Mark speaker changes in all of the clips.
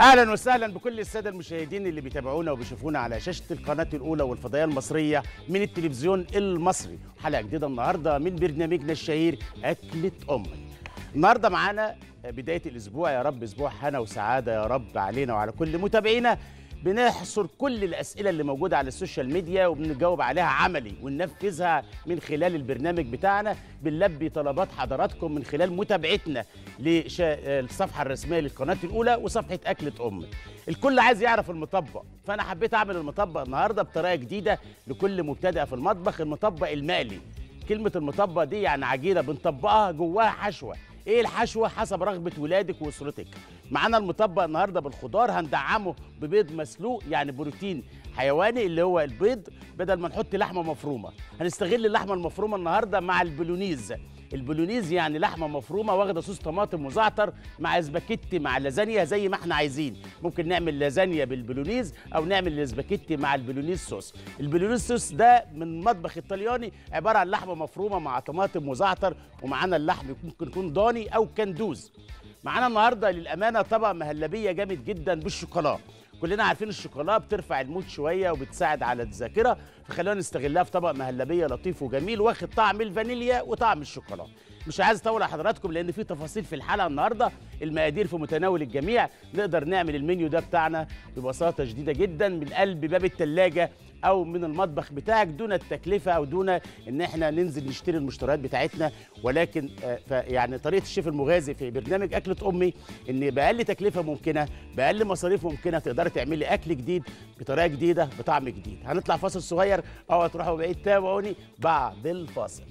Speaker 1: اهلا وسهلا بكل الساده المشاهدين اللي بيتابعونا وبيشوفونا على شاشه القناه الاولى والفضائيه المصريه من التلفزيون المصري حلقه جديده النهارده من برنامجنا الشهير اكله امي النهارده معانا بدايه الاسبوع يا رب اسبوع هنا وسعاده يا رب علينا وعلى كل متابعينا بنحصر كل الاسئله اللي موجوده على السوشيال ميديا وبنجاوب عليها عملي وننفذها من خلال البرنامج بتاعنا بنلبي طلبات حضراتكم من خلال متابعتنا للصفحه الرسميه للقناه الاولى وصفحه اكله امي الكل عايز يعرف المطبق فانا حبيت اعمل المطبق النهارده بطريقه جديده لكل مبتدئ في المطبخ المطبق المقلي كلمه المطبق دي يعني عجينه بنطبقها جواها حشوه ايه الحشوه حسب رغبه ولادك واسرتك معانا المطبق النهارده بالخضار هندعمه ببيض مسلوق يعني بروتين حيواني اللي هو البيض بدل ما نحط لحمه مفرومه هنستغل اللحمه المفرومه النهارده مع البولونيز البولونيز يعني لحمه مفرومه واخده صوص طماطم وزعتر مع سباكيتي مع لازانيا زي ما احنا عايزين ممكن نعمل لازانيا بالبولونيز او نعمل السباكيتي مع البولونيز صوص البولونيز صوص ده من المطبخ الطلياني عباره عن لحمه مفرومه مع طماطم وزعتر ومعانا اللحم ممكن يكون ضاني او كندوز معانا النهارده للامانه طبق مهلبيه جامد جدا بالشوكولاته كلنا عارفين الشوكولاته بترفع المود شويه وبتساعد على الذاكره فخلونا نستغلها في طبق مهلبيه لطيف وجميل واخد طعم الفانيليا وطعم الشوكولاته مش عايز اطول على حضراتكم لان في تفاصيل في الحلقه النهارده المقادير في متناول الجميع نقدر نعمل المنيو ده بتاعنا ببساطه شديده جدا من قلب باب الثلاجه او من المطبخ بتاعك دون التكلفه او دون ان احنا ننزل نشتري المشتريات بتاعتنا ولكن يعني طريقه الشيف المغازي في برنامج اكله امي ان باقل تكلفه ممكنه باقل مصاريف ممكنه تقدري تعملي اكل جديد بطريقه جديده بطعم جديد هنطلع فاصل صغير او تروحوا بعيد تابعوني بعد الفاصل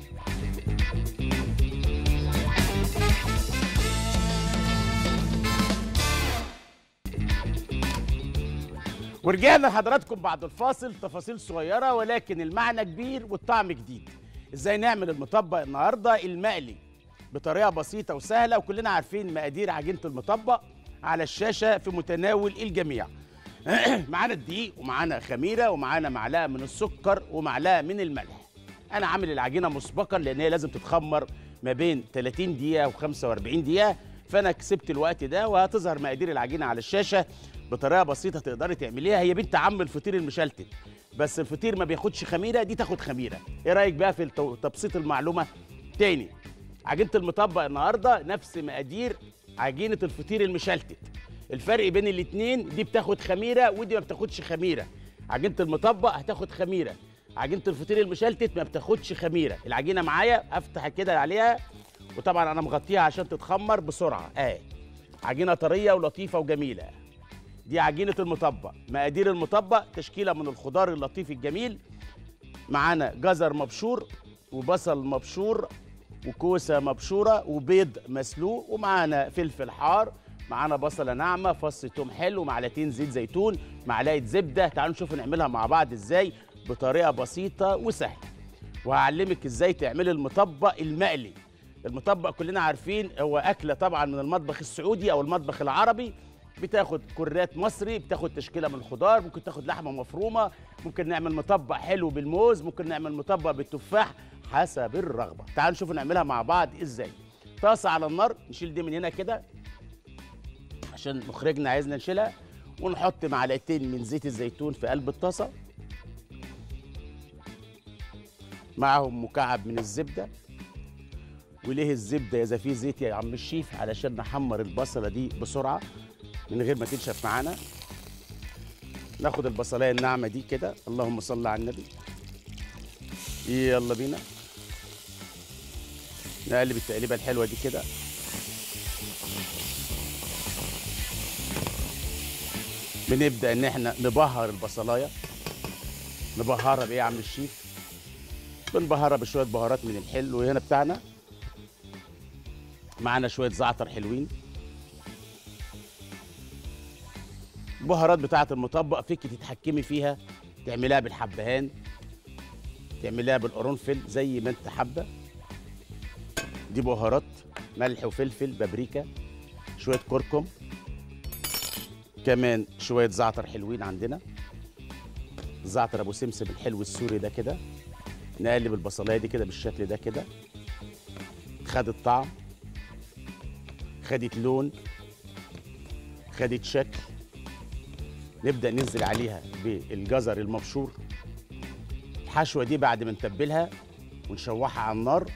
Speaker 1: ورجعنا لحضراتكم بعد الفاصل تفاصيل صغيرة ولكن المعنى كبير والطعم جديد ازاي نعمل المطبق النهاردة المقلي بطريقة بسيطة وسهلة وكلنا عارفين مقادير عجينة المطبق على الشاشة في متناول الجميع معانا الدقيق ومعانا خميرة ومعانا معلقة من السكر ومعلقة من الملح أنا عامل العجينة مسبقا لأن هي لازم تتخمر ما بين 30 دقيقة و45 دقيقة فأنا كسبت الوقت ده وهتظهر مقادير العجينة على الشاشة بطريقه بسيطه تقدري تعمليها هي بنت عم الفطير المشلتت بس الفطير ما بياخدش خميره دي تاخد خميره ايه رايك بقى في تبسيط المعلومه تاني عجينه المطبق النهارده نفس مقادير عجينه الفطير المشلتت الفرق بين الاتنين دي بتاخد خميره ودي ما بتاخدش خميره عجينه المطبق هتاخد خميره عجينه الفطير المشلتت ما بتاخدش خميره العجينه معايا افتح كده عليها وطبعا انا مغطيها عشان تتخمر بسرعه اه عجينه طريه ولطيفه وجميله دي عجينة المطبق مقادير المطبق تشكيلة من الخضار اللطيف الجميل معانا جزر مبشور وبصل مبشور وكوسة مبشورة وبيض مسلوق ومعانا فلفل حار معانا بصلة ناعمة فص توم حلو معلقتين زيت زيتون معلقة زبدة تعالوا نشوف نعملها مع بعض ازاي بطريقة بسيطة وسهلة وهعلمك ازاي تعملي المطبق المقلي المطبق كلنا عارفين هو أكلة طبعا من المطبخ السعودي أو المطبخ العربي بتاخد كرات مصري بتاخد تشكيله من الخضار ممكن تاخد لحمه مفرومه ممكن نعمل مطبق حلو بالموز ممكن نعمل مطبق بالتفاح حسب الرغبه تعالوا نشوف نعملها مع بعض ازاي طاسه على النار نشيل دي من هنا كده عشان مخرجنا عايزنا نشيلها ونحط معلقتين من زيت الزيتون في قلب الطاسه معهم مكعب من الزبده وليه الزبده اذا في زيت يا عم الشيف علشان نحمر البصله دي بسرعه من غير ما تنشف معانا ناخد البصلايه الناعمه دي كده اللهم صل على النبي يلا بينا نقلب التقليبه الحلوه دي كده بنبدا ان احنا نبهر البصلايه نبهرها بايه يا عم الشيف بنبهرها بشويه بهارات من الحلو هنا بتاعنا معانا شويه زعتر حلوين البهارات بتاعه المطبق فيك تتحكمي فيها تعمليها بالحبهان تعمليها بالقرنفل زي ما انت حابه دي بهارات ملح وفلفل بابريكا شويه كركم كمان شويه زعتر حلوين عندنا زعتر ابو سمسم الحلو السوري ده كده نقلب البصلايه دي كده بالشكل ده كده خدت طعم خدت لون خدت شكل نبدا ننزل عليها بالجزر المبشور الحشوه دي بعد ما نتبلها ونشوحها على النار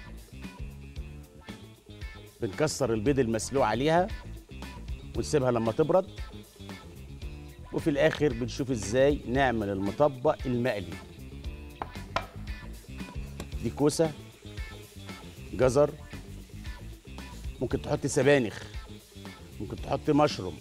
Speaker 1: بنكسر البيض المسلوق عليها ونسيبها لما تبرد وفي الاخر بنشوف ازاي نعمل المطبق المقلي دي كوسه جزر ممكن تحط سبانخ ممكن تحط مشروم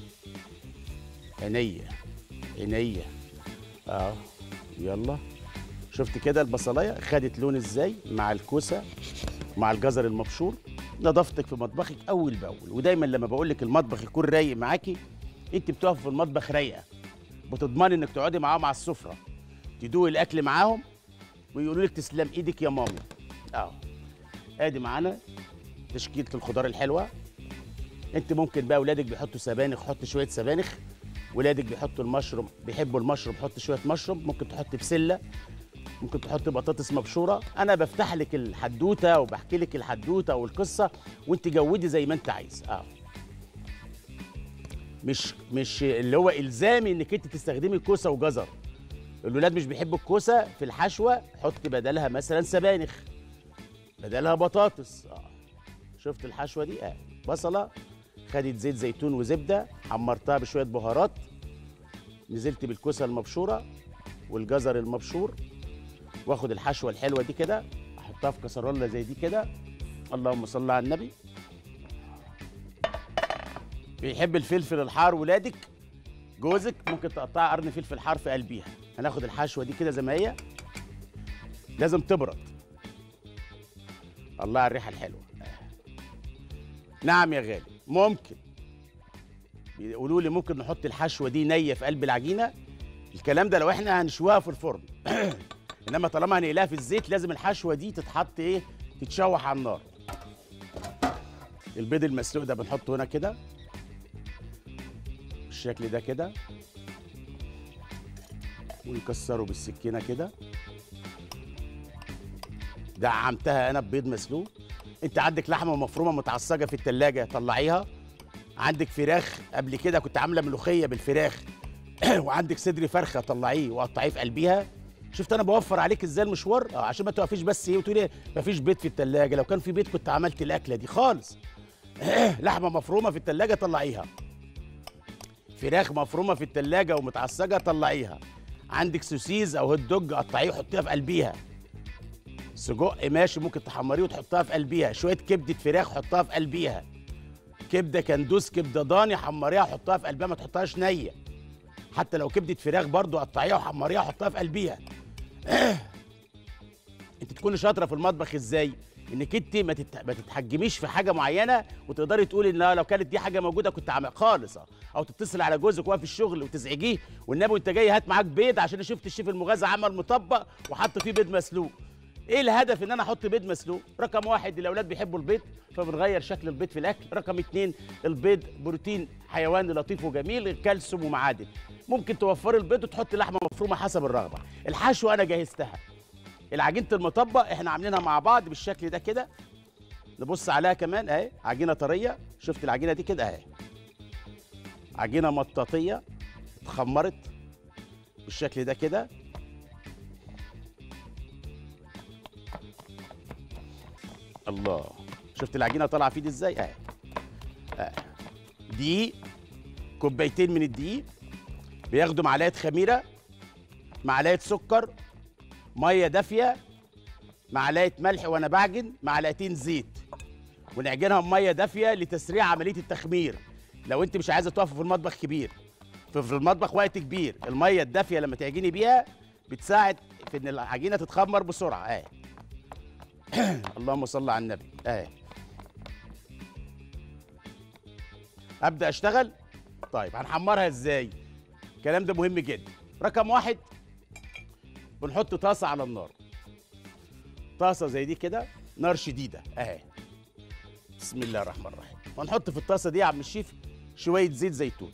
Speaker 1: عينيا عينيا اه يلا شفت كده البصلايه خدت لون ازاي مع الكوسه مع الجزر المبشور نظافتك في مطبخك اول باول ودايما لما بقول لك المطبخ يكون رايق معاكي انت بتقف في المطبخ رايقه بتضمني انك تقعدي معاهم على السفره تدوقي الاكل معاهم ويقولوا لك تسلم ايدك يا ماما اه ادي معانا تشكيله الخضار الحلوه انت ممكن بقى اولادك بيحطوا سبانخ حط شويه سبانخ ولادك بيحطوا المشروم بيحبوا المشروم حط شويه مشروم ممكن تحط بسله ممكن تحط بطاطس مبشوره انا بفتح لك الحدوته وبحكي لك الحدوته والقصه وانت جودي زي ما انت عايز اه مش مش اللي هو الزامي انك انت تستخدمي كوسه وجزر الولاد مش بيحبوا الكوسه في الحشوه حط بدلها مثلا سبانخ بدلها بطاطس اه شفت الحشوه دي اه بصله خدت زيت زيتون وزبده حمرتها بشويه بهارات نزلت بالكوسه المبشوره والجزر المبشور واخد الحشوه الحلوه دي كده احطها في كسرونه زي دي كده اللهم صل على النبي بيحب الفلفل الحار ولادك جوزك ممكن تقطعي قرن فلفل حار في قلبيها هناخد الحشوه دي كده زي ما هي لازم تبرد الله على الريحه الحلوه نعم يا غالي ممكن بيقولوا لي ممكن نحط الحشوه دي نيه في قلب العجينه الكلام ده لو احنا هنشويها في الفرن انما طالما هنقليها في الزيت لازم الحشوه دي تتحط ايه تتشوح على النار البيض المسلوق ده بنحطه هنا كده بالشكل ده كده ونكسره بالسكينه كده دعمتها انا ببيض مسلوق انت عندك لحمه مفرومه متعصجه في التلاجة طلعيها عندك فراخ قبل كده كنت عامله ملوخيه بالفراخ وعندك صدر فرخه طلعيه وقطعيه في قلبيها شفت انا بوفر عليك ازاي المشوار اه عشان ما توقفيش بس ايه وتقولي مفيش بيض في التلاجة لو كان في بيض كنت عملت الاكله دي خالص لحمه مفرومه في التلاجة طلعيها فراخ مفرومه في التلاجة ومتعصجه طلعيها عندك سوسيز او هوت دوج قطعيه وحطيها في قلبيها سجق ماشي ممكن تحمريه وتحطها في قلبيها شويه كبده فراخ حطها في قلبيها كبده كندوس كبده ضاني حمريها وحطها في قلبها ما تحطهاش نيه حتى لو كبده فراخ برضو قطعيها وحمريها وحطها في قلبيها انت تكوني شاطره في المطبخ ازاي انك انت ما, تت... ما تتحجميش في حاجه معينه وتقدري تقولي ان لو كانت دي حاجه موجوده كنت عامل خالص اه. او تتصل على جوزك وهو في الشغل وتزعجيه والنبي وانت جاي هات معاك بيض عشان شفت الشيف المغازى عمل مطبق وحط فيه بيض مسلوق ايه الهدف ان انا احط بيض مسلوق رقم واحد الاولاد بيحبوا البيض فبنغير شكل البيض في الاكل رقم اتنين البيض بروتين حيواني لطيف وجميل كالسيوم ومعادن ممكن توفري البيض وتحطي لحمه مفرومه حسب الرغبه الحشوه انا جهزتها العجينه المطبق احنا عاملينها مع بعض بالشكل ده كده نبص عليها كمان اهي عجينه طريه شفت العجينه دي كده اهي عجينه مطاطيه اتخمرت بالشكل ده كده الله شفت العجينه طالعه في ايدي ازاي اهي اهي دقيق كوبايتين من الدقيق بياخدوا معلقه خميره معلقه سكر ميه دافيه معلقه ملح وانا بعجن معلقتين زيت ونعجنها بميه دافيه لتسريع عمليه التخمير لو انت مش عايزه تقفي في المطبخ كبير في في المطبخ وقت كبير الميه الدافيه لما تعجني بيها بتساعد في ان العجينه تتخمر بسرعه اهي اللهم صل على النبي اهي ابدا اشتغل طيب هنحمرها ازاي الكلام ده مهم جدا رقم واحد بنحط طاسه على النار طاسه زي دي كده نار شديده اهي بسم الله الرحمن الرحيم ونحط في الطاسه دي يا عم الشيف شويه زيت زيتون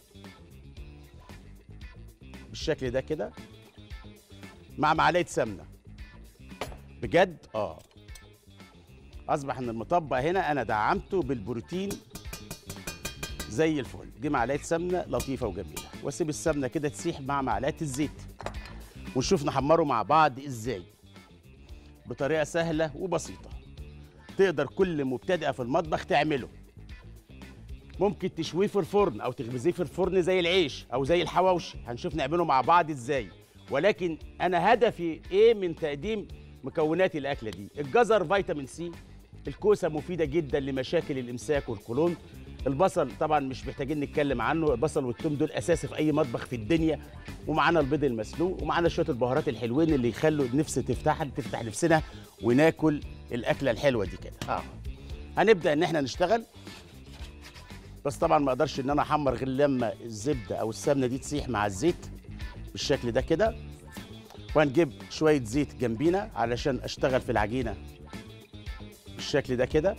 Speaker 1: بالشكل ده كده مع معلقه سمنه بجد اه اصبح ان المطبق هنا انا دعمته بالبروتين زي الفل دي معلقه سمنه لطيفه وجميله واسيب السمنه كده تسيح مع معلقه الزيت ونشوف نحمره مع بعض ازاي بطريقه سهله وبسيطه تقدر كل مبتدئه في المطبخ تعمله ممكن تشويه في الفرن او تخبزيه في الفرن زي العيش او زي الحواوشي هنشوف نعمله مع بعض ازاي ولكن انا هدفي ايه من تقديم مكونات الاكله دي الجزر فيتامين سي الكوسه مفيده جدا لمشاكل الامساك والقولون البصل طبعا مش محتاجين نتكلم عنه البصل والثوم دول اساسي في اي مطبخ في الدنيا ومعانا البيض المسلوق ومعانا شويه البهارات الحلوين اللي يخلوا النفس تفتح تفتح نفسنا وناكل الاكله الحلوه دي كده اه هنبدا ان احنا نشتغل بس طبعا ما اقدرش ان انا احمر غير لما الزبده او السمنه دي تسيح مع الزيت بالشكل ده كده وهنجيب شويه زيت جنبينا علشان اشتغل في العجينه بالشكل ده كده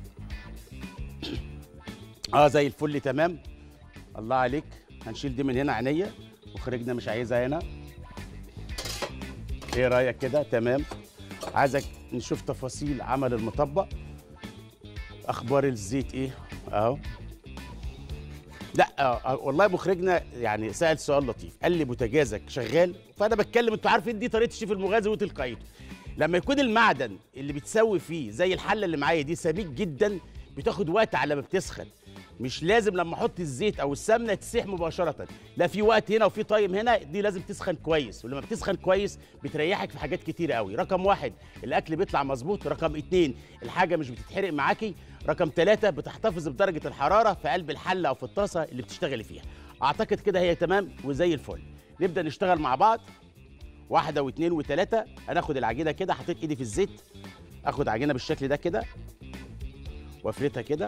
Speaker 1: اه زي الفل تمام الله عليك هنشيل دي من هنا عينيا وخرجنا مش عايزها هنا ايه رايك كده تمام عايزك نشوف تفاصيل عمل المطبق اخبار الزيت ايه اهو لا آه والله مخرجنا يعني سأل سؤال لطيف قال لي بوتاجازك شغال فانا بتكلم انتوا عارفين دي طريقه الشيف المغازي وتلقائيته لما يكون المعدن اللي بتسوي فيه زي الحله اللي معايا دي سميك جدا بتاخد وقت على ما بتسخن مش لازم لما احط الزيت او السمنه تسيح مباشره لا في وقت هنا وفي تايم هنا دي لازم تسخن كويس ولما بتسخن كويس بتريحك في حاجات كتيره قوي رقم واحد الاكل بيطلع مظبوط رقم اتنين الحاجه مش بتتحرق معاكي رقم ثلاثة بتحتفظ بدرجة الحرارة في قلب الحلة أو في الطاسة اللي بتشتغلي فيها أعتقد كده هي تمام وزي الفل نبدأ نشتغل مع بعض واحدة واثنين وثلاثة هناخد العجينة كده حطيت إيدي في الزيت آخد عجينة بالشكل ده كده وافردها كده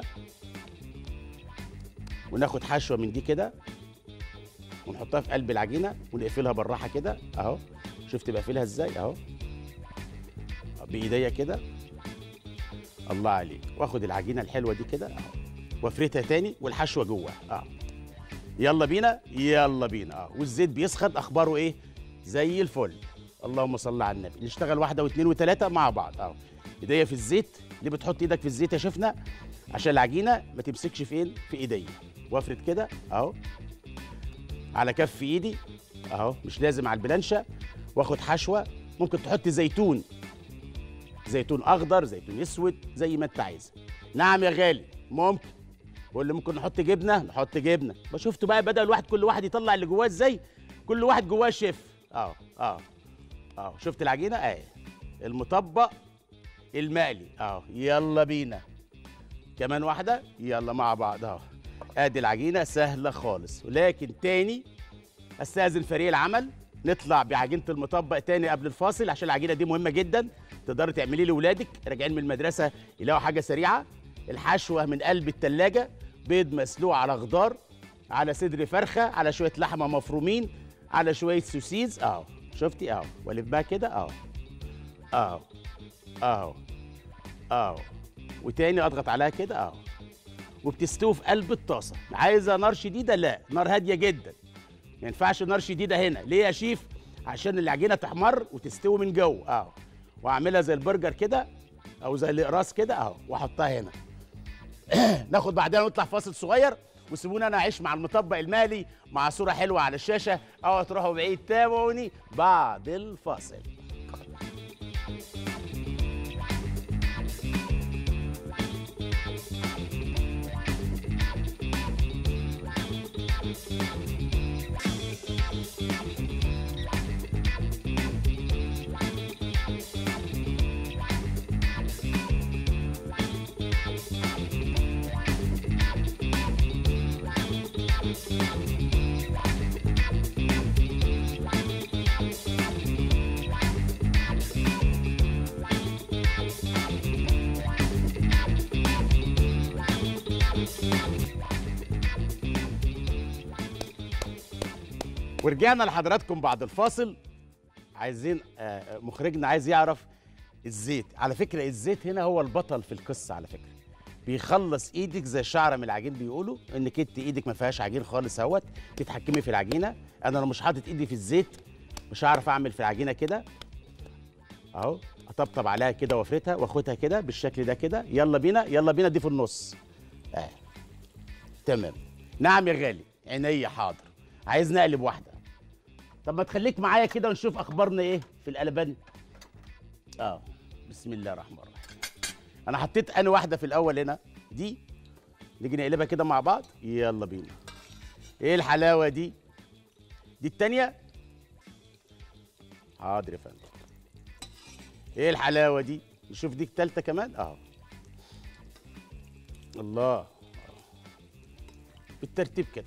Speaker 1: وناخد حشوة من دي كده ونحطها في قلب العجينة ونقفلها بالراحة كده أهو شفت بقفلها إزاي أهو بإيديا كده الله عليك واخد العجينه الحلوه دي كده اهو وافردها تاني والحشوه جوه اه يلا بينا يلا بينا اه والزيت بيسخن اخباره ايه زي الفل اللهم صل على النبي نشتغل واحده واثنين وثلاثه مع بعض اه ايديا في الزيت ليه بتحط ايدك في الزيت يا شفنا عشان العجينه ما تمسكش فين في ايديا وافرد كده اهو على كف ايدي اهو مش لازم على البلانشه واخد حشوه ممكن تحط زيتون زيتون اخضر زيتون اسود زي ما انت عايز نعم يا غالي ممكن بقول لي ممكن نحط جبنه نحط جبنه ما شفتوا بقى بدا الواحد كل واحد يطلع اللي جواه ازاي كل واحد جواه شيف اه اه اه شفت العجينه اهي المطبق المقلي اه يلا بينا كمان واحده يلا مع بعض اهو ادي العجينه سهله خالص ولكن تاني استاذن فريق العمل نطلع بعجينه المطبق تاني قبل الفاصل عشان العجينه دي مهمه جدا تقدري تعملي لاولادك راجعين من المدرسه يلاقوا حاجه سريعه الحشوه من قلب التلاجة بيض مسلوق على خضار على صدر فرخه على شويه لحمه مفرومين على شويه سوسيز اهو شفتي اهو والف بقى كده اهو اهو اهو اهو وتاني اضغط عليها كده اهو وبتستوي في قلب الطاسه عايزه نار شديده لا نار هاديه جدا ما ينفعش نار شديده هنا ليه يا شيف عشان العجينه تحمر وتستوي من جوه اهو واعملها زي البرجر كده او زي الاقراص كده اهو واحطها هنا ناخد بعدها نطلع فاصل صغير وسيبوني انا اعيش مع المطبق المالي مع صوره حلوه على الشاشه او تروحوا بعيد تابعوني بعد الفاصل ورجعنا لحضراتكم بعد الفاصل عايزين آه، مخرجنا عايز يعرف الزيت على فكرة الزيت هنا هو البطل في القصة على فكرة بيخلص ايدك زي الشعره من العجين بيقولوا انك انت ايدك ما فيهاش عجين خالص اهوت تتحكمي في العجينه انا لو مش حاطط ايدي في الزيت مش هعرف اعمل في العجينه كده اهو اطبطب عليها كده وافردها واخدها كده بالشكل ده كده يلا بينا يلا بينا دي في النص اه تمام نعم يا غالي عينيا حاضر عايز نقلب واحده طب ما تخليك معايا كده ونشوف اخبارنا ايه في القلبان اه بسم الله الرحمن الرحيم انا حطيت انا واحده في الاول هنا دي نيجي نقلبها كده مع بعض يلا بينا ايه الحلاوه دي دي التانية حاضر يا فندم ايه الحلاوه دي نشوف دي التالتة كمان اهو الله بالترتيب كده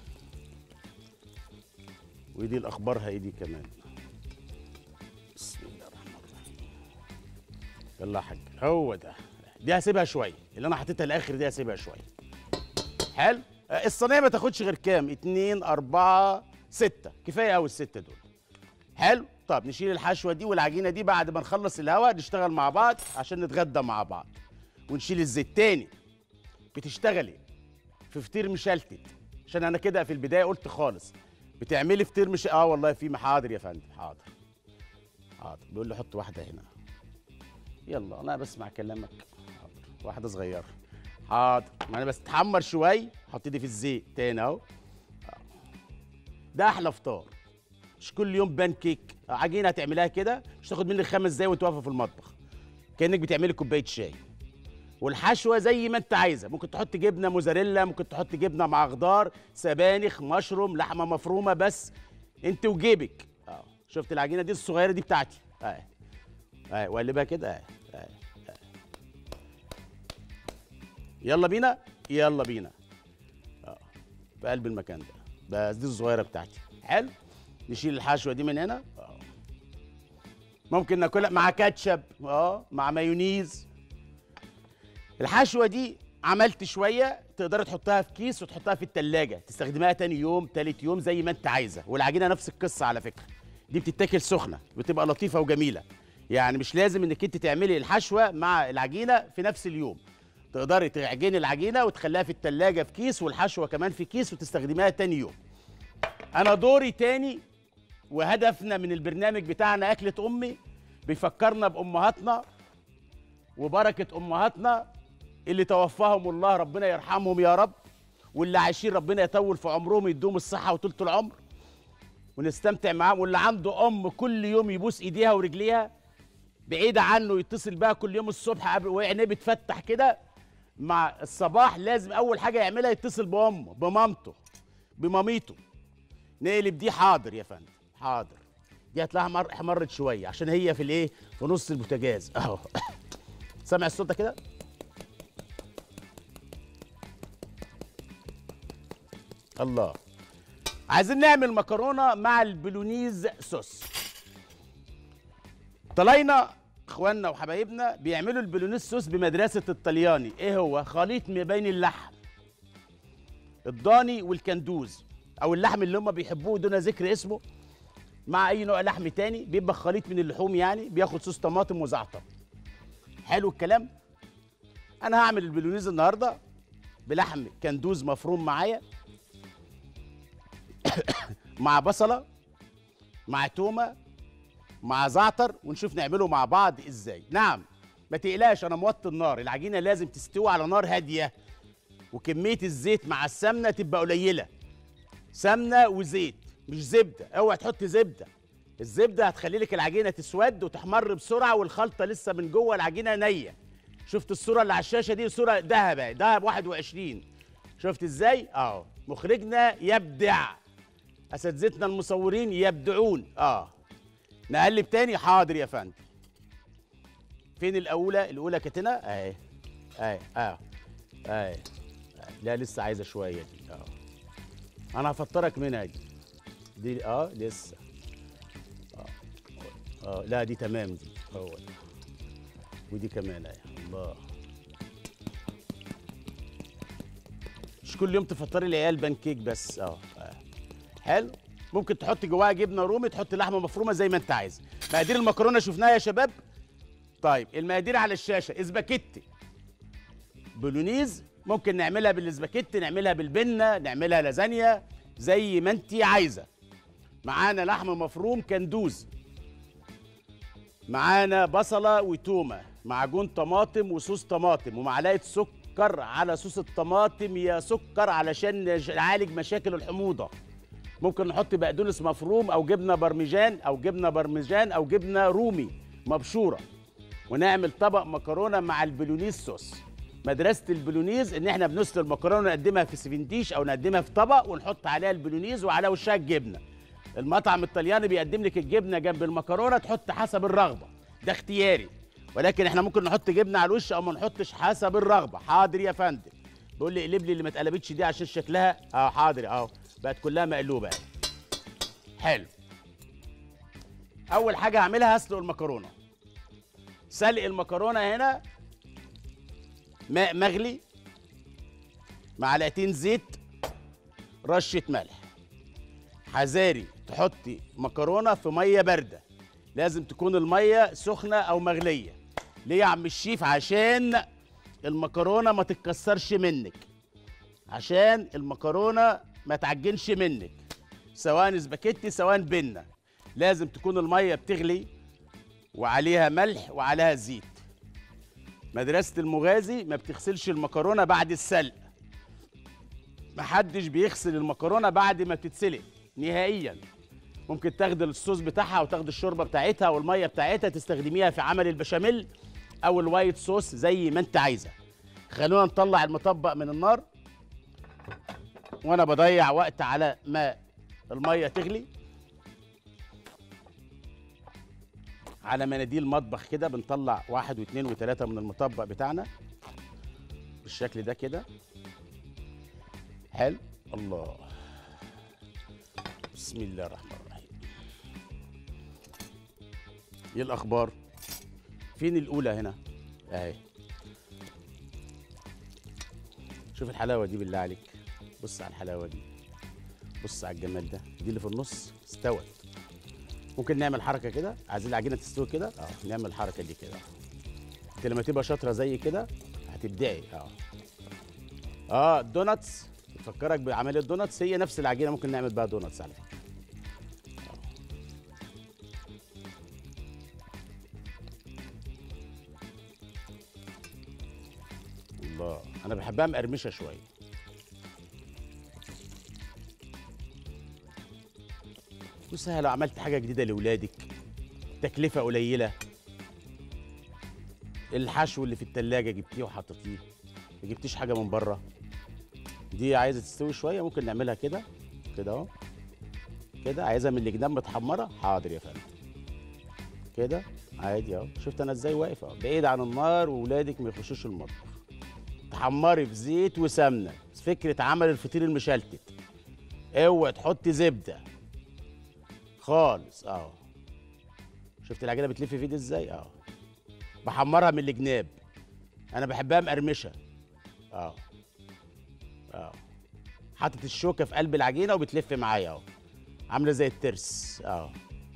Speaker 1: ودي الاخبارها ايه دي كمان بسم الله الرحمن الرحيم يلا يا حاج هو ده دي هسيبها شويه اللي انا حطيتها الاخر دي هسيبها شويه حلو آه، الصينيه ما تاخدش غير كام اتنين اربعة ستة كفايه قوي الستة دول حلو طب نشيل الحشوه دي والعجينه دي بعد ما نخلص الهواء نشتغل مع بعض عشان نتغدى مع بعض ونشيل الزيت تاني بتشتغلي في فطير مشلتت عشان انا كده في البدايه قلت خالص بتعملي فطير مش اه والله في حاضر يا فندم حاضر حاضر بيقول لي حط واحده هنا يلا انا بسمع كلامك حاضر واحده صغيره حاضر ما انا بس تحمر شوي حط دي في الزيت تاني اهو آه. ده احلى فطار مش كل يوم بان كيك عجينه هتعملها كده مش تاخد منك خمس دقايق وانت واقفه في المطبخ كانك بتعملي كوبايه شاي والحشوه زي ما انت عايزه ممكن تحط جبنه موزاريلا ممكن تحط جبنه مع خضار سبانخ مشروم لحمه مفرومه بس انت وجيبك اه شفت العجينه دي الصغيره دي بتاعتي اه اه وقلبها كده اه اه اه. يلا بينا يلا بينا اه في قلب المكان ده بس دي الصغيره بتاعتي حلو نشيل الحشوه دي من هنا اه ممكن ناكلها مع كاتشب اه مع مايونيز الحشوه دي عملت شويه تقدر تحطها في كيس وتحطها في التلاجة تستخدمها تاني يوم تالت يوم زي ما انت عايزه والعجينه نفس القصه على فكره دي بتتاكل سخنه بتبقى لطيفه وجميله يعني مش لازم انك انت تعملي الحشوه مع العجينه في نفس اليوم تقدري تعجني العجينه وتخليها في التلاجة في كيس والحشوه كمان في كيس وتستخدميها تاني يوم انا دوري تاني وهدفنا من البرنامج بتاعنا اكله امي بيفكرنا بامهاتنا وبركه امهاتنا اللي توفاهم الله ربنا يرحمهم يا رب واللي عايشين ربنا يطول في عمرهم يدوم الصحه وطولة العمر ونستمتع معاهم واللي عنده ام كل يوم يبوس ايديها ورجليها بعيدة عنه يتصل بها كل يوم الصبح قبل وعينيه بتفتح كده مع الصباح لازم اول حاجه يعملها يتصل بامه بمامته بماميته نقلب دي حاضر يا فندم حاضر دي هتلاقيها مر... احمرت شويه عشان هي في الايه في نص البوتاجاز اهو سامع الصوت ده كده الله عايزين نعمل مكرونه مع البولونيز صوص طلعنا اخواننا وحبايبنا بيعملوا البولونيز صوص بمدرسه الطلياني ايه هو خليط ما بين اللحم الضاني والكندوز او اللحم اللي هم بيحبوه دون ذكر اسمه مع اي نوع لحم تاني بيبقى خليط من اللحوم يعني بياخد صوص طماطم وزعتر حلو الكلام انا هعمل البولونيز النهارده بلحم كندوز مفروم معايا مع بصله مع تومه مع زعتر ونشوف نعمله مع بعض ازاي نعم ما تقلقش انا موطي النار العجينه لازم تستوي على نار هاديه وكميه الزيت مع السمنه تبقى قليله سمنه وزيت مش زبده اوعى تحط زبده الزبده هتخلي لك العجينه تسود وتحمر بسرعه والخلطه لسه من جوه العجينه نيه شفت الصوره اللي على الشاشه دي صوره ذهب اهي، ذهب 21 شفت ازاي اهو مخرجنا يبدع اساتذتنا المصورين يبدعون اه نقلب تاني حاضر يا فندم فين الاولى الاولى كانت هنا اهي اهي اه اهي لا لسه عايزه شويه دي اه انا هفطرك منها دي دي اه لسه اه اه لا دي تمام دي هو ده. ودي كمان اهي الله مش كل يوم تفطري العيال بانكيك بس اه آه. حلو ممكن تحط جواها جبنه رومي تحط لحمه مفرومه زي ما انت عايز مقادير المكرونه شفناها يا شباب طيب المقادير على الشاشه اسباجيتي بولونيز ممكن نعملها بالاسباجيتي نعملها بالبنه نعملها لازانيا زي ما انت عايزه معانا لحم مفروم كندوز معانا بصله وتومه معجون طماطم وصوص طماطم ومعلقه سكر سكر على صوص الطماطم يا سكر علشان نعالج مشاكل الحموضه ممكن نحط بقدونس مفروم او جبنه برمجان او جبنه برمجان او جبنه رومي مبشوره ونعمل طبق مكرونه مع البولونيز صوص مدرسه البولونيز ان احنا بنسلق المكرونه نقدمها في سفنديش او نقدمها في طبق ونحط عليها البولونيز وعلى وشها الجبنه المطعم الطلياني بيقدم لك الجبنه جنب المكرونه تحط حسب الرغبه ده اختياري ولكن احنا ممكن نحط جبنه على الوش او ما نحطش حسب الرغبه حاضر يا فندم بيقول لي اقلب لي اللي ما اتقلبتش دي عشان شكلها اه حاضر اهو بقت كلها مقلوبه يعني. حلو اول حاجه هعملها هسلق المكرونه سلق المكرونه هنا ماء مغلي معلقتين زيت رشه ملح حذاري تحطي مكرونه في ميه بارده لازم تكون الميه سخنه او مغليه ليه يا عم الشيف عشان المكرونه ما تتكسرش منك عشان المكرونه ما تعجنش منك سواء سباكيتي سواء بينا لازم تكون الميه بتغلي وعليها ملح وعليها زيت مدرسه المغازي ما بتغسلش المكرونه بعد السلق محدش بيغسل المكرونه بعد ما بتتسلق نهائيا ممكن تاخد الصوص بتاعها وتاخد الشوربه بتاعتها والميه بتاعتها تستخدميها في عمل البشاميل او الوايت صوص زي ما انت عايزه خلونا نطلع المطبق من النار وانا بضيع وقت على ما الميه تغلي على مناديل مطبخ كده بنطلع واحد واثنين وثلاثة من المطبق بتاعنا بالشكل ده كده حلو الله بسم الله الرحمن الرحيم ايه الاخبار فين الاولى هنا اهي شوف الحلاوه دي بالله عليك بص على الحلاوه دي بص على الجمال ده دي اللي في النص استوت ممكن نعمل حركه كده عايزين العجينه تستوي كده اه نعمل الحركه دي كده انت لما تبقى شاطره زي كده هتبدعي اه اه الدوناتس تفكرك بعمليه الدوناتس هي نفس العجينه ممكن نعمل بها دوناتس على فكره الله انا بحبها مقرمشه شويه بص لو عملت حاجه جديده لاولادك تكلفه قليله الحشو اللي في التلاجة جبتيه وحطيتيه ما جبتيش حاجه من بره دي عايزه تستوي شويه ممكن نعملها كده كده اهو كده عايزها من الجناب متحمره حاضر يا فندم كده عادي اهو شفت انا ازاي واقف اهو بعيد عن النار واولادك ما يخشوش المطبخ تحمري في زيت وسمنه فكره عمل الفطير المشلتت اوعي تحطي زبده خالص اه شفت العجينه بتلف في ايدي ازاي اه بحمرها من الجناب انا بحبها مقرمشه اه اه حاطط الشوكه في قلب العجينه وبتلف معايا اهو عامله زي الترس اه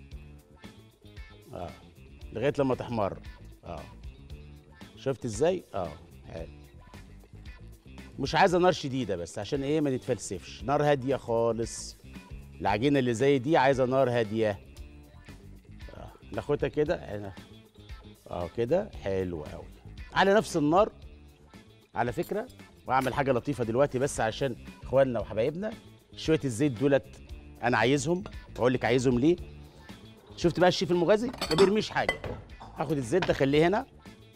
Speaker 1: اه لغايه لما تحمر اه شفت ازاي اه حلو مش عايزه نار شديده بس عشان ايه ما تتفلسفش نار هاديه خالص العجينه اللي زي دي عايزه نار هاديه آه. ناخدها كده هنا اه كده حلو قوي على نفس النار على فكره واعمل حاجه لطيفه دلوقتي بس عشان اخواننا وحبايبنا شويه الزيت دولت انا عايزهم واقول لك عايزهم ليه شفت بقى الشيف المغازي ما بيرميش حاجه هاخد الزيت ده اخليه هنا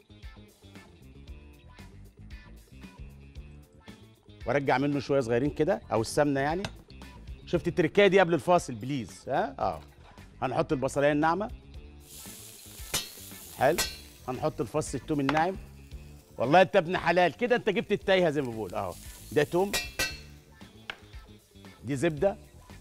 Speaker 1: وارجع منه شويه صغيرين كده او السمنه يعني شفت التركايه دي قبل الفاصل بليز ها اه هنحط البصلايه الناعمه حلو هنحط الفص التوم الناعم والله انت ابن حلال كده انت جبت التايهه زي ما بقول اهو ده توم دي زبده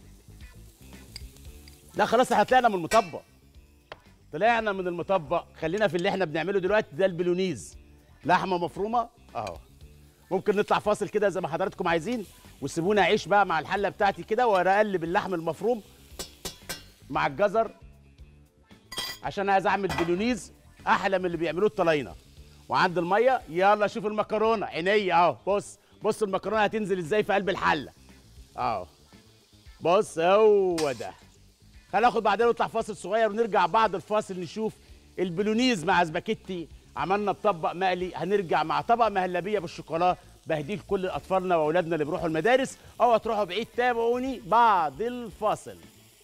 Speaker 1: لا خلاص احنا طلعنا من المطبق طلعنا من المطبق خلينا في اللي احنا بنعمله دلوقتي ده البلونيز لحمه مفرومه اهو ممكن نطلع فاصل كده زي ما حضراتكم عايزين وسيبونا اعيش بقى مع الحله بتاعتي كده وانا اقلب اللحم المفروم مع الجزر عشان عايز اعمل بلونيز احلى من اللي بيعملوه الطلاينه وعند الميه يلا شوف المكرونه عينيا اهو بص بص المكرونه هتنزل ازاي في قلب الحله اهو بص هو ده هناخد بعدين نطلع فاصل صغير ونرجع بعد الفاصل نشوف البلونيز مع سباكيتي عملنا بطبق مقلي هنرجع مع طبق مهلبيه بالشوكولاته بهديه لكل اطفالنا واولادنا اللي بيروحوا المدارس او هتروحوا بعيد تابعوني بعد الفاصل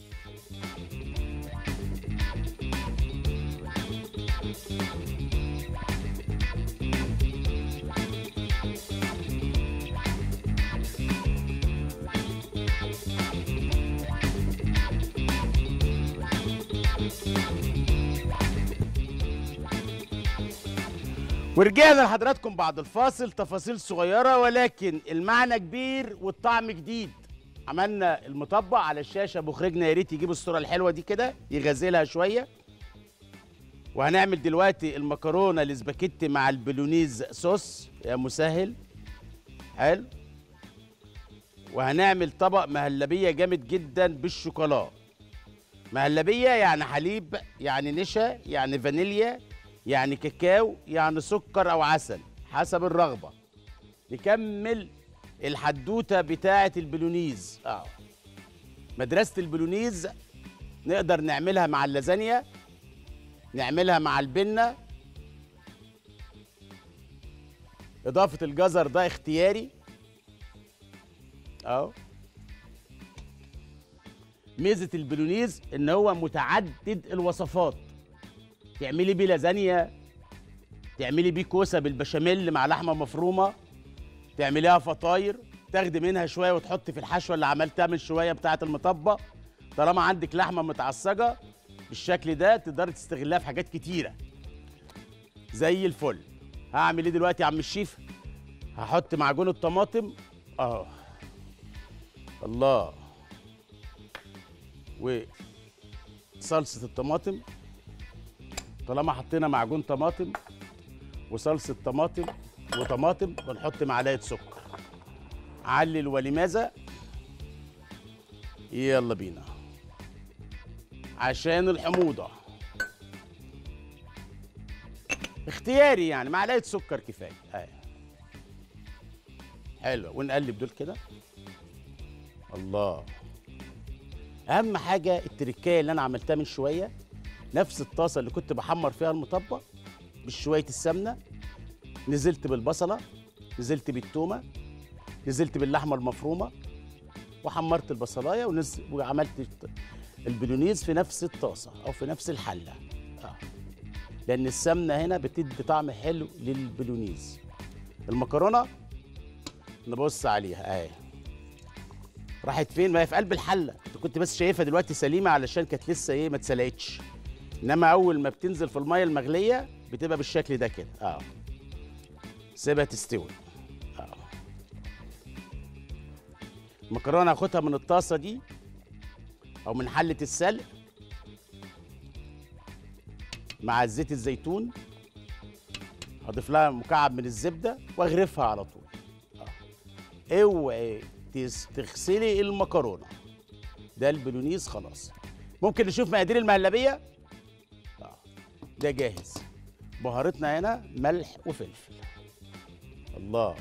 Speaker 1: ورجعنا لحضراتكم بعد الفاصل تفاصيل صغيرة ولكن المعنى كبير والطعم جديد عملنا المطبق على الشاشة مخرجنا يا ريت يجيب الصورة الحلوة دي كده يغزلها شوية وهنعمل دلوقتي المكرونة الاسباجيتي مع البولونيز صوص يا مسهل حلو وهنعمل طبق مهلبية جامد جدا بالشوكولاته مهلبية يعني حليب يعني نشا يعني فانيليا يعني كاكاو يعني سكر او عسل حسب الرغبه نكمل الحدوته بتاعه البلونيز اه مدرسه البلونيز نقدر نعملها مع اللازانيا نعملها مع البنه اضافه الجزر ده اختياري اهو ميزه البلونيز ان هو متعدد الوصفات تعملي بيه لازانيا تعملي بيه كوسه بالبشاميل مع لحمه مفرومه تعمليها فطاير تاخدي منها شويه وتحطي في الحشوه اللي عملتها من شويه بتاعه المطبق طالما عندك لحمه متعصجه بالشكل ده تقدري تستغلها في حاجات كتيره زي الفل هعمل ايه دلوقتي يا عم الشيف هحط معجون الطماطم اه الله وصلصه الطماطم طالما حطينا معجون طماطم وصلصه طماطم وطماطم بنحط معلقه سكر علل ولماذا يلا بينا عشان الحموضه اختياري يعني معلقه سكر كفايه اهي حلوه ونقلب دول كده الله اهم حاجه التركايه اللي انا عملتها من شويه نفس الطاسه اللي كنت بحمر فيها المطبق بشويه السمنه نزلت بالبصله نزلت بالتومه نزلت باللحمه المفرومه وحمرت البصلايه ونزل وعملت البولونيز في نفس الطاسه او في نفس الحله آه. لان السمنه هنا بتدي طعم حلو للبولونيز المكرونه نبص عليها اهي راحت فين ما هي في قلب الحله انت كنت بس شايفها دلوقتي سليمه علشان كانت لسه ايه ما اتسلقتش انما اول ما بتنزل في الميه المغليه بتبقى بالشكل ده كده اه سيبها تستوي اه المكرونه هاخدها من الطاسه دي او من حله السلق مع زيت الزيتون هضيف لها مكعب من الزبده واغرفها على طول اه اوعي تغسلي المكرونه ده البولونيز خلاص ممكن نشوف مقادير المهلبيه آه. ده جاهز بهارتنا هنا ملح وفلفل الله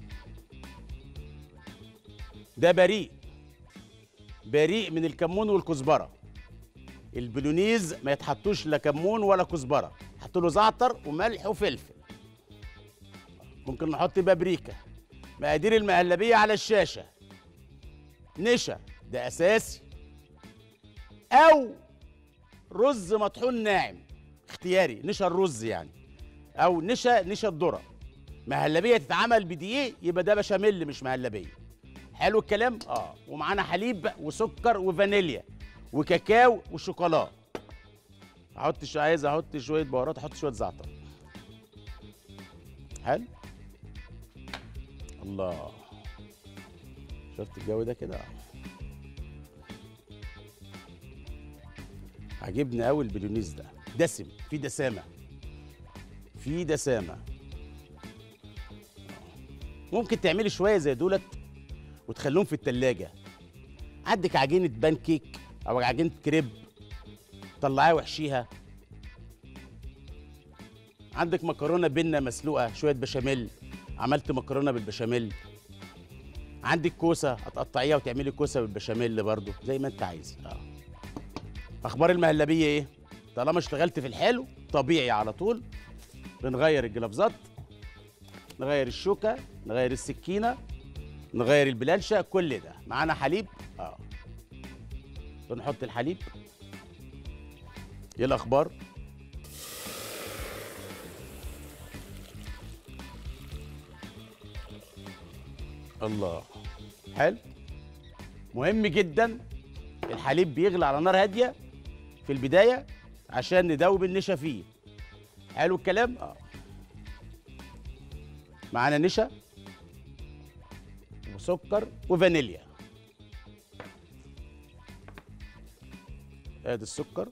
Speaker 1: ده بريء بريء من الكمون والكزبره البولونيز ما يتحطوش لا كمون ولا كزبره حط له زعتر وملح وفلفل ممكن نحط بابريكا مقادير المهلبيه على الشاشه نشا ده اساسي او رز مطحون ناعم اختياري نشا الرز يعني او نشا نشا الذره مهلبيه تتعمل بدقيق يبقى ده بشاميل مش مهلبيه حلو الكلام اه ومعانا حليب وسكر وفانيليا وكاكاو وشوكولاته احط شو عايز احط شويه بهارات احط شويه زعتر حلو الله شفت الجو ده كده عجبني قوي البولونيز ده دسم في دسامه في دسامه ممكن تعملي شويه زي دولت وتخليهم في التلاجة عندك عجينه بانكيك او عجينه كريب طلعيها واحشيها عندك مكرونه بنه مسلوقه شويه بشاميل عملت مكرونه بالبشاميل عندك كوسه هتقطعيها وتعملي كوسه بالبشاميل برضو زي ما انت عايز اه اخبار المهلبيه ايه طالما اشتغلت في الحلو طبيعي على طول بنغير الجلافزات نغير الشوكه نغير السكينه نغير البلانشه كل ده معانا حليب اه بنحط الحليب ايه الاخبار الله حلو مهم جدا الحليب بيغلي على نار هاديه في البدايه عشان ندوب النشا فيه حلو الكلام اه معانا نشا وسكر وفانيليا ادي السكر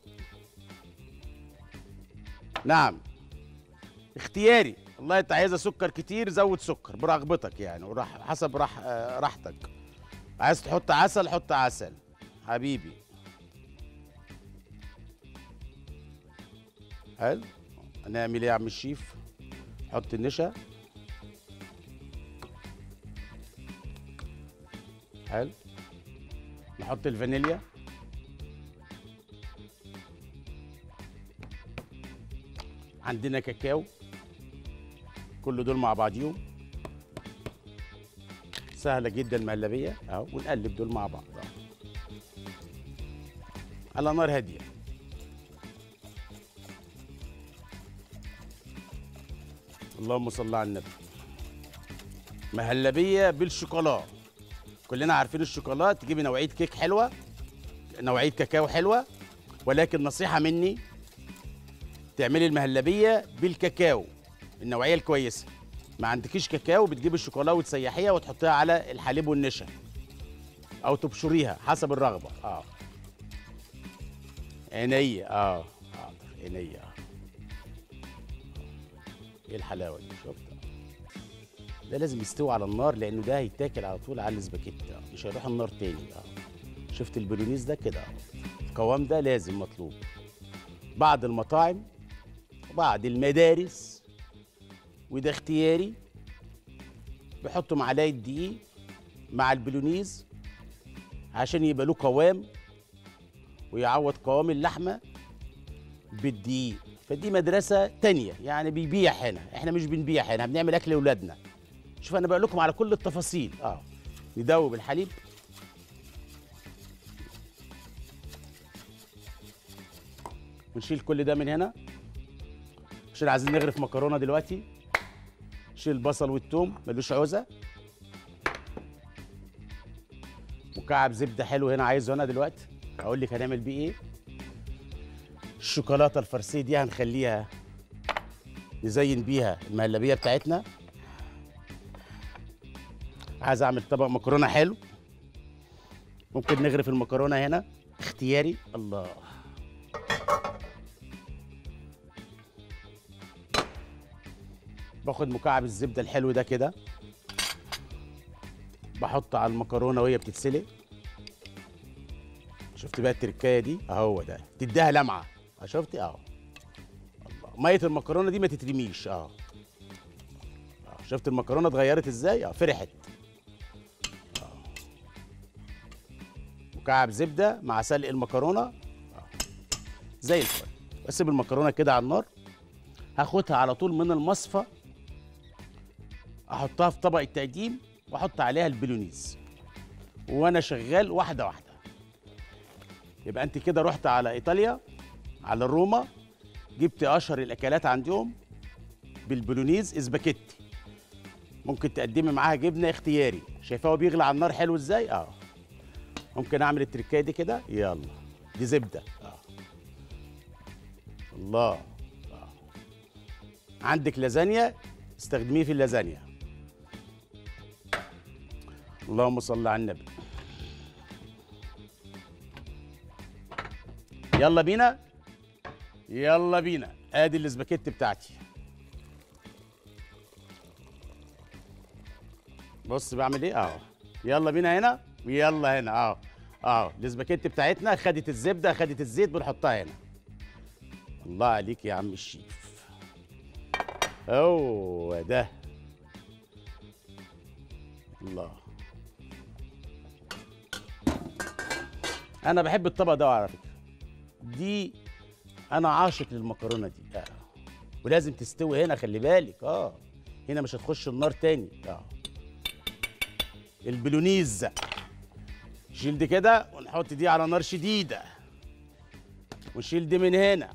Speaker 1: نعم اختياري والله انت عايزه سكر كتير زود سكر برغبتك يعني وراح حسب راح آه، راحتك عايز تحط عسل حط عسل حبيبي حلو هنعمل ايه يا عم الشيف حط النشا حلو نحط الفانيليا عندنا كاكاو كل دول مع بعضيهم سهلة جدا المهلبية اهو ونقلب دول مع بعض اهو على نار هادية اللهم صل على النبي مهلبية بالشوكولا كلنا عارفين الشوكولا تجيبي نوعية كيك حلوة نوعية كاكاو حلوة ولكن نصيحة مني تعملي المهلبية بالكاكاو النوعية الكويسة ما عندكيش كاكاو بتجيبي الشوكولا وتسيحيها وتحطيها على الحليب والنشا او تبشريها حسب الرغبة اه عينيا اه حاضر عينيا اه ايه الحلاوة دي شفت ده لازم يستوي على النار لانه ده هيتاكل على طول على الاسباجيتي آه. مش هيروح النار تاني اه شفت البولونيز ده كده اه القوام ده لازم مطلوب بعض المطاعم وبعض المدارس وده اختياري بيحطوا معلقه دقيق مع البولونيز عشان يبقى له قوام ويعوض قوام اللحمه بالدقيق فدي مدرسه تانية يعني بيبيع هنا احنا مش بنبيع هنا بنعمل اكل لاولادنا شوف انا بقول لكم على كل التفاصيل اه ندوب الحليب ونشيل كل ده من هنا عشان عايزين نغرف مكرونه دلوقتي شيل البصل والثوم ملوش عوزه مكعب زبده حلو هنا عايزه انا دلوقتي هقول لك هنعمل بيه ايه الشوكولاته الفرسيه دي هنخليها نزين بيها المهلبيه بتاعتنا عايز اعمل طبق مكرونه حلو ممكن نغرف المكرونه هنا اختياري الله باخد مكعب الزبده الحلو ده كده بحطه على المكرونه وهي بتتسلق شفت بقى التركايه دي اهو ده تديها لمعه اه شفتي اهو الله ميه المكرونه دي ما تترميش اه آه، شفت المكرونه اتغيرت ازاي اه فرحت آه. مكعب زبده مع سلق المكرونه آه. زي الفل بسيب المكرونه كده على النار هاخدها على طول من المصفى احطها في طبق التقديم واحط عليها البولونيز وانا شغال واحده واحده يبقى انت كده رحت على ايطاليا على روما جبت اشهر الاكلات عندهم بالبولونيز اسباجيتي ممكن تقدمي معاها جبنه اختياري شايفاه هو بيغلي على النار حلو ازاي اه ممكن اعمل التركايه دي كده يلا دي زبده اه الله آه. عندك لازانيا استخدميه في اللازانيا اللهم صل على النبي يلا بينا يلا بينا ادي الاسباجيتي بتاعتي بص بعمل ايه اهو يلا بينا هنا ويلا هنا اهو اهو الاسباجيتي بتاعتنا خدت الزبده خدت الزيت بنحطها هنا الله عليك يا عم الشيف هو ده الله انا بحب الطبق ده على فكره دي انا عاشق للمكرونه دي آه. ولازم تستوي هنا خلي بالك اه هنا مش هتخش النار تاني اه البلونيز شيل دي كده ونحط دي على نار شديده ونشيل دي من هنا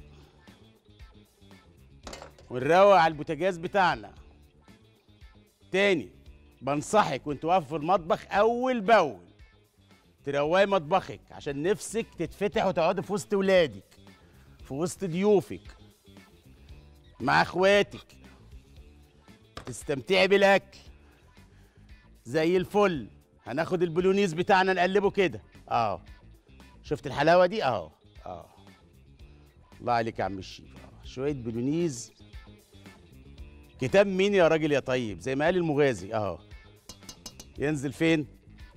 Speaker 1: ونروق على البوتاجاز بتاعنا تاني بنصحك وانت واقف في المطبخ اول باول تروقي مطبخك عشان نفسك تتفتح وتقعدي في وسط ولادك في وسط ضيوفك مع اخواتك تستمتعي بالاكل زي الفل هناخد البولونيز بتاعنا نقلبه كده اه شفت الحلاوه دي اه اه الله عليك يا عم الشيف آه. شويه بولونيز كتاب مين يا راجل يا طيب زي ما قال المغازي اهو ينزل فين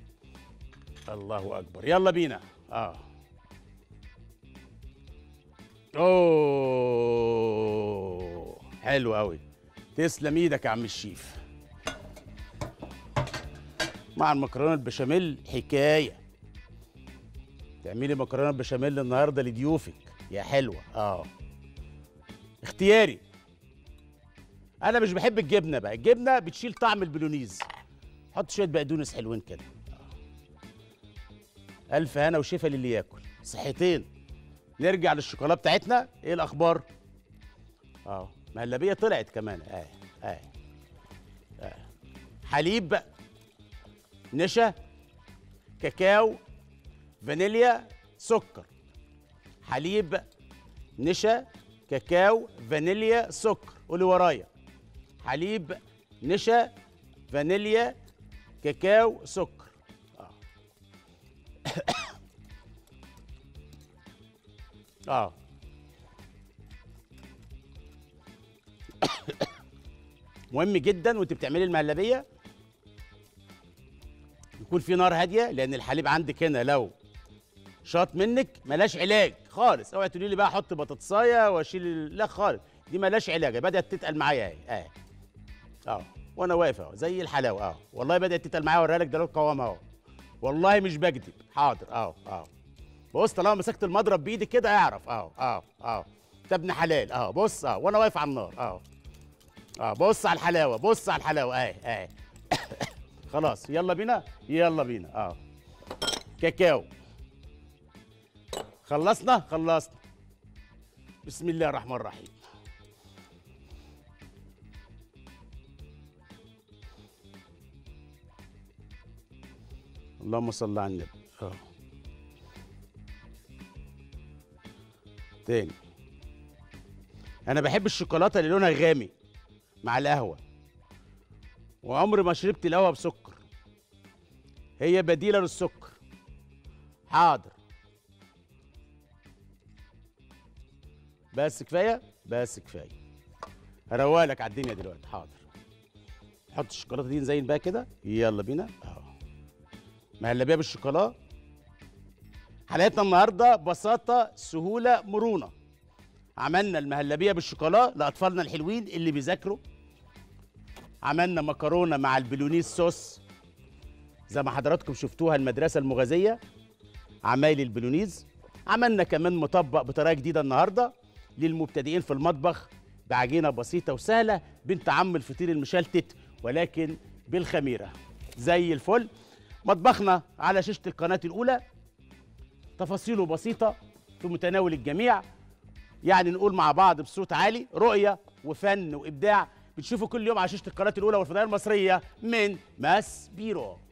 Speaker 1: الله اكبر يلا بينا اه اوه حلو قوي تسلم ايدك يا عم الشيف مع المكرونه البشاميل حكايه تعملي مكرونه بشاميل النهارده لضيوفك يا حلوه اه اختياري انا مش بحب الجبنه بقى الجبنه بتشيل طعم البولونيز حط شويه بقدونس حلوين كده الف هنا وشفا للي ياكل صحتين نرجع للشوكولاته بتاعتنا ايه الاخبار اه مهلبيه طلعت كمان اه اه اه حليب بقى نشا كاكاو فانيليا سكر حليب نشا كاكاو فانيليا سكر قولي ورايا حليب نشا فانيليا كاكاو سكر اه اه مهم جدا وانت بتعملي المهلبيه يكون في نار هاديه لان الحليب عندك هنا لو شاط منك ملاش علاج خالص اوعي تقولي لي بقى احط بطاطسايه واشيل ال- لا خالص دي ملاش علاج بدات تتقل معايا اهي اهي اه وانا واقف اهو زي الحلاوه اه والله بدات تتقل معايا اوريها لك دلوقتي قوام اهو والله مش بكذب حاضر اه اه بص طالما مسكت المضرب بايدي كده اعرف اه اه اه انت ابن حلال اه بص اه وانا واقف على النار اه اه بص على الحلاوه بص على الحلاوه اهي اهي خلاص يلا بينا يلا بينا اه كاكاو خلصنا خلصنا بسم الله الرحمن الرحيم اللهم صل على النبي اه تاني انا بحب الشوكولاته اللي لونها غامق مع القهوه وعمري ما شربت القهوه بسكر هي بديله للسكر حاضر بس كفايه بس كفايه هروق لك على الدنيا دلوقتي حاضر حط الشوكولاته دي نزين بقى كده يلا بينا اهو مهلبيه بالشوكولاته حلقتنا النهارده بساطه سهوله مرونه عملنا المهلبيه بالشوكولاته لاطفالنا الحلوين اللي بيذاكروا عملنا مكرونه مع البلونيز صوص زي ما حضراتكم شفتوها المدرسه المغازيه عمايل البلونيز عملنا كمان مطبق بطريقه جديده النهارده للمبتدئين في المطبخ بعجينه بسيطه وسهله بنت عم الفطير المشلتت ولكن بالخميره زي الفل مطبخنا على شاشه القناه الاولى تفاصيله بسيطه في متناول الجميع يعني نقول مع بعض بصوت عالي رؤيه وفن وابداع بتشوفوا كل يوم على شاشه القناه الاولى والفضائيه المصريه من ماس بيرو